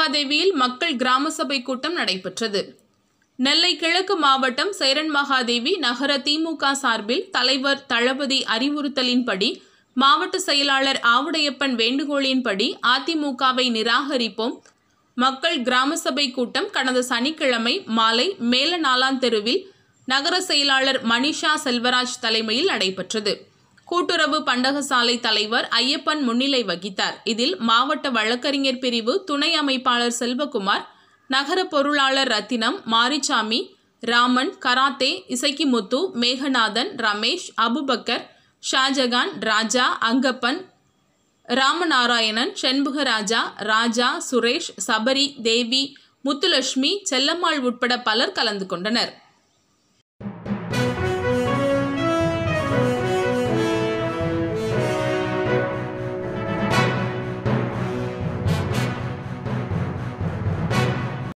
மகாதேவியில் மக்கள் கிராம சபை கூட்டம் நடைபெற்றது நெல்லை கிழக்கு மாவட்டம் சேரன் மகாதேவி நகர திமுக சார்பில் தலைவர் தளபதி அறிவுறுத்தலின்படி மாவட்ட செயலாளர் ஆவுடையப்பன் வேண்டுகோளின்படி அதிமுகவை நிராகரிப்போம் மக்கள் கிராம சபை கூட்டம் கடந்த சனிக்கிழமை மாலை மேல நாளாந்தெருவில் நகர செயலாளர் மணிஷா செல்வராஜ் தலைமையில் நடைபெற்றது கூட்டுறவு பண்டகசாலை தலைவர் ஐயப்பன் முன்னிலை வகித்தார் இதில் மாவட்ட வழக்கறிஞர் பிரிவு துணை அமைப்பாளர் செல்வகுமார் நகர பொருளாளர் ரத்தினம் மாரிச்சாமி ராமன் கராத்தே இசக்கிமுத்து மேகநாதன் ரமேஷ் அபுபக்கர் ஷாஜகான் ராஜா அங்கப்பன் ராமநாராயணன் செண்புகராஜா ராஜா சுரேஷ் சபரி தேவி முத்துலட்சுமி செல்லம்மாள் உட்பட பலர் கலந்து கொண்டனர்